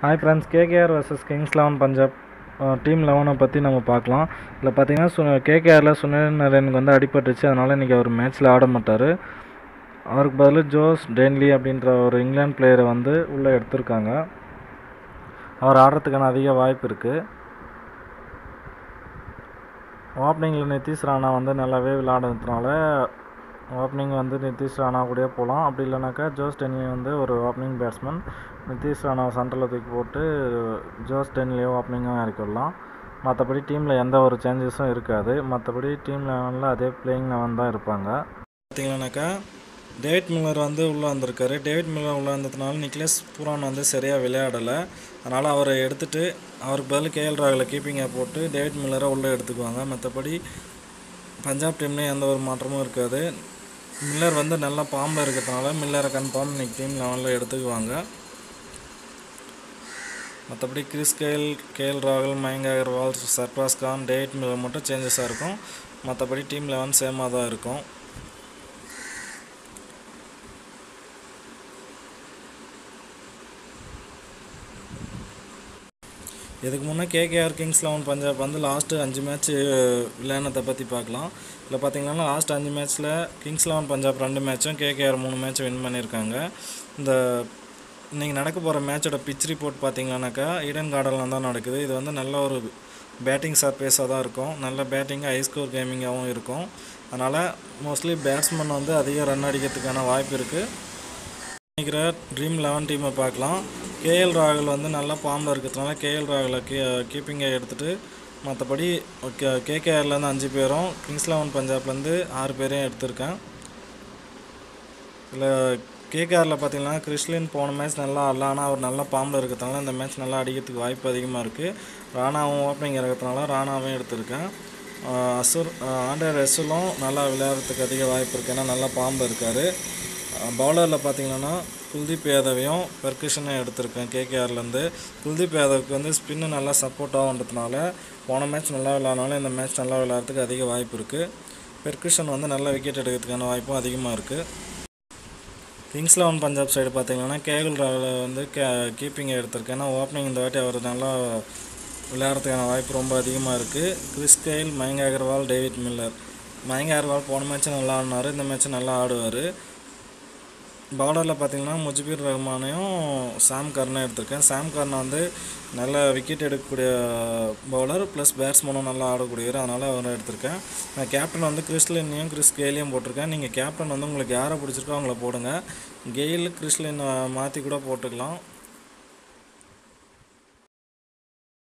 hi friends KKR versus Kings Eleven Punjab team லெவனை பற்றி நம்ம பார்க்கலாம் இதில் பார்த்தீங்கன்னா சு கேகேஆரில் சுனில் நரேனுக்கு வந்து அடிபட்டுருச்சு அதனால் இன்றைக்கி அவர் மேட்ச்சில் ஆட மாட்டார் அவருக்கு பதில் ஜோஸ் டென்லி அப்படின்ற ஒரு இங்கிலாந்து பிளேயரை வந்து உள்ளே எடுத்திருக்காங்க அவர் ஆடுறதுக்கான அதிக வாய்ப்பு இருக்குது ஓப்பனிங்கில் நிதிஷ் ராணா வந்து நல்லாவே விளையாடுறதுனால ஓப்பனிங் வந்து நிதிஷ் ராணா கூடயே போகலாம் அப்படி இல்லைனாக்கா ஜோஸ் டென்லி வந்து ஒரு ஓப்பனிங் பேட்ஸ்மேன் நிதிஷ் ராணா சென்டரில் தூக்கி போட்டு ஜோஸ் டென்லியோ ஓப்பனிங்காக இறக்கிடலாம் மற்றபடி டீமில் எந்த ஒரு சேஞ்சஸும் இருக்காது மற்றபடி டீம் லெவனில் அதே பிளேயிங் லெவன் தான் இருப்பாங்க பார்த்தீங்கன்னாக்கா டேவிட் மில்லர் வந்து உள்ளே வந்திருக்காரு டேவிட் மில்லர் உள்ளே வந்ததுனால நிக்லஸ் பூரான் வந்து சரியாக விளையாடலை அதனால் அவரை எடுத்துகிட்டு அவருக்கு பதில் கேஎல் ராகுல கீப்பிங்கை போட்டு டேவிட் மில்லரை உள்ளே எடுத்துக்குவாங்க மற்றபடி பஞ்சாப் டீம்லேயும் எந்த ஒரு மாற்றமும் இருக்காது மில்லர் வந்து நல்லா பாம்பில் இருக்கிறதுனால மில்லரை கன்ஃபார்ம் இன்றைக்கி டீம் லெவனில் எடுத்துக்குவாங்க மற்றபடி கிறிஸ் கேல் கேஎல் ராகுல் மயங்க அகர்வால் சர்ப்ராஸ் கான் டேவிட் மில்லர் மட்டும் சேஞ்சஸாக இருக்கும் மற்றபடி டீம் லெவன் சேமாக தான் இருக்கும் இதுக்கு முன்னே கேகேஆர் கிங்ஸ் லெவன் பஞ்சாப் வந்து லாஸ்ட்டு அஞ்சு மேட்ச் விளையாடினதை பற்றி பார்க்கலாம் இதில் பார்த்தீங்கன்னா லாஸ்ட் அஞ்சு மேட்ச்சில் கிங்ஸ் லெவன் பஞ்சாப் ரெண்டு மேட்சும் கேகேஆர் மூணு மேட்ச் வின் பண்ணியிருக்காங்க இந்த இன்றைக்கி நடக்க போகிற மேட்சோட பிச் ரிப்போர்ட் பார்த்தீங்கன்னாக்கா ஈடன் கார்டனில் தான் நடக்குது இது வந்து நல்ல ஒரு பேட்டிங் சர்பேஸாக தான் இருக்கும் நல்ல பேட்டிங்காக ஹை ஸ்கோர் கேமிங்காகவும் இருக்கும் அதனால் மோஸ்ட்லி பேட்ஸ்மேன் வந்து அதிக ரன் அடிக்கிறதுக்கான வாய்ப்பு இருக்குது நினைக்கிற ட்ரீம் லெவன் டீமை பார்க்கலாம் கேஎல் ராகுல் வந்து நல்லா ஃபார்மில் இருக்கிறதுனால கேஎல் ராகுலை கீ கீப்பிங்கை எடுத்துகிட்டு மற்றபடி கே கேகேஆர்லேருந்து அஞ்சு பேரும் கிங்ஸ் லெவன் பஞ்சாப்லேருந்து ஆறு பேரையும் எடுத்திருக்கேன் இதில் கேகேஆரில் பார்த்தீங்கன்னா கிறிஸ்லின் போன மேட்ச் நல்லா ஆடல ஆனால் அவர் நல்லா பாம்பில் இருக்கிறதுனால இந்த மேட்ச் நல்லா அடிக்கிறதுக்கு வாய்ப்பு அதிகமாக இருக்குது ராணாவும் ஓப்பனிங் இருக்கிறதுனால ராணாவையும் எடுத்திருக்கேன் அசுர் ஆண்டர் ரெஸ்ஸுலும் நல்லா விளையாடுறதுக்கு அதிக வாய்ப்பு இருக்குது ஏன்னா நல்லா பாம்பு இருக்கார் பவுலரில் பார்த்தீங்கன்னா குல்தீப் யாதவையும் பெர்குஷனையும் எடுத்திருக்கேன் கேகேஆர்லேருந்து குல்தீப் யாதவுக்கு வந்து ஸ்பின்னு நல்லா சப்போர்ட் ஆகுன்றதுனால போன மேட்ச் நல்லா விளையாடினாலும் இந்த மேட்ச் நல்லா விளையாடுறதுக்கு அதிக வாய்ப்பு இருக்குது பெர்குஷன் வந்து நல்லா விக்கெட் எடுக்கிறதுக்கான வாய்ப்பும் அதிகமாக இருக்குது கிங்ஸ் லெவன் பஞ்சாப் சைடு பார்த்தீங்கன்னா கேகுல் ராவில் வந்து கே கீப்பிங்கை எடுத்திருக்கேன் ஏன்னா ஓப்பனிங் இந்த வாட்டி அவர் நல்லா விளையாடுறதுக்கான வாய்ப்பு ரொம்ப அதிகமாக இருக்குது கிறிஸ் கெயில் மயங்க அகர்வால் டேவிட் மில்லர் மயங்க அகர்வால் போன மேட்ச்சும் நல்லா ஆடினார் இந்த மேட்ச்சும் நல்லா ஆடுவார் பவுலரில் பார்த்தீங்கன்னா முஜிபுர் ரஹ்மானையும் சாம் கர்னை எடுத்திருக்கேன் சாம் கர்னை வந்து நல்ல விக்கெட் எடுக்கக்கூடிய பவுலர் ப்ளஸ் பேட்ஸ்மேனும் நல்லா ஆடக்கூடியவர் அதனால் அவரை எடுத்திருக்கேன் நான் கேப்டன் வந்து கிறிஸ்லினையும் கிறிஸ் கெயிலையும் போட்டிருக்கேன் நீங்கள் கேப்டன் வந்து உங்களுக்கு யாரை பிடிச்சிருக்கோ அவங்கள போடுங்க கெயில் கிறிஸ்லின் மாற்றி கூட போட்டுக்கலாம்